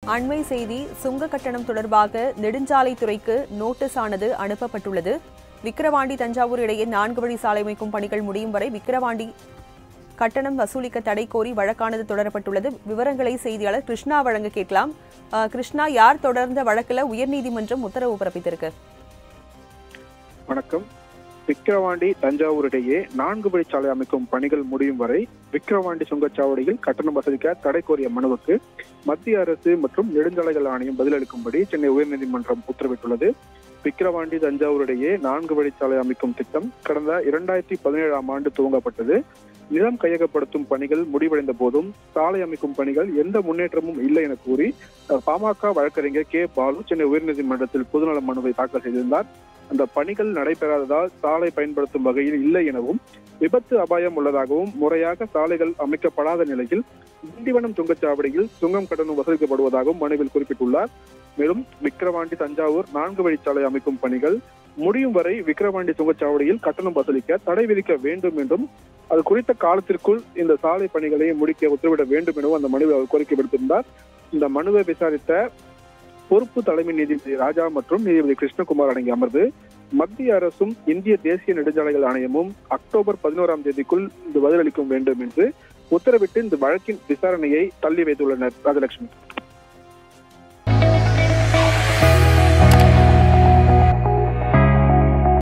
அண்மை செய்தி சுங்க கட்டணம் தொடர்பாக நெடுஞ்சாலைத்துறைக்கு நோட்டீஸ் ஆனது அனுப்பப்பட்டுள்ளது விக்கிரவாண்டி தஞ்சாவூர் இடையே நான்கு வழி சாலை அமைக்கும் பணிகள் முடியும் வரை விக்கிரவாண்டி கட்டணம் வசூலிக்க தடை கோரி வழக்கானது தொடரப்பட்டுள்ளது விவரங்களை செய்தியாளர் கிருஷ்ணா வழங்க கேட்கலாம் அஹ், கிருஷ்ணா யார் தொடர்ந்த வழக்குல உயர்நீதிமன்றம் உத்தரவு பிறப்பித்திருக்கு வணக்கம் விக்கிரவாண்டி தஞ்சாவூர் இடையே நான்கு வழிச்சாலை அமைக்கும் பணிகள் முடியும் வரை விக்கிரவாண்டி சுங்கச்சாவடியில் கட்டணம் வசூலிக்க தடை கோரிய மனுவுக்கு மத்திய அரசு மற்றும் நெடுஞ்சாலைகள் ஆணையம் பதிலளிக்கும்படி சென்னை உயர்நீதிமன்றம் உத்தரவிட்டுள்ளது விக்கிரவாண்டி தஞ்சாவூர் இடையே நான்கு வழிச்சாலை அமைக்கும் திட்டம் கடந்த இரண்டாயிரத்தி பதினேழாம் ஆண்டு துவங்கப்பட்டது நிலம் கையகப்படுத்தும் பணிகள் முடிவடைந்த போதும் சாலை அமைக்கும் பணிகள் எந்த முன்னேற்றமும் இல்லை என கூறி அஹ், பாமக வழக்கறிஞர் கே பாலு சென்னை உயர்நீதிமன்றத்தில் பொதுநல மனுவை தாக்கல் செய்திருந்தார் அந்த பணிகள் நடைபெறாததால் சாலை பயன்படுத்தும் வகையில் இல்லை எனவும் விபத்து அபாயம் உள்ளதாகவும் முறையாக சாலைகள் அமைக்கப்படாத நிலையில் திண்டிவனம் சுங்கச்சாவடியில் சுங்கம் கட்டணம் வசூலிக்கப்படுவதாகவும் மனுவில் குறிப்பிட்டுள்ளார் மேலும் விக்கிரவாண்டி தஞ்சாவூர் நான்கு வழிச்சாலை அமைக்கும் பணிகள் முடியும் வரை விக்கிரவாண்டி சுங்கச்சாவடியில் கட்டணம் வசூலிக்க தடை விதிக்க வேண்டும் என்றும் அது குறித்த காலத்திற்குள் இந்த சாலை பணிகளை முடிக்க உத்தரவிட வேண்டும் எனவும் அந்த மனுவில் அவர் கோரிக்கை விடுத்திருந்தார் இந்த மனுவை விசாரித்த பொறுப்பு தலைமை நீதிபதி ராஜா மற்றும் நீதிபதி கிருஷ்ணகுமார் அடங்கிய அமர்வு மத்திய அரசும் இந்திய தேசிய நெடுஞ்சாலைகள் ஆணையமும் அக்டோபர் பதினோராம் தேதிக்குள் இந்த பதிலளிக்க வேண்டும் என்று உத்தரவிட்டு இந்த வழக்கின் விசாரணையை தள்ளி வைத்துள்ளனர் ராஜலட்சுமி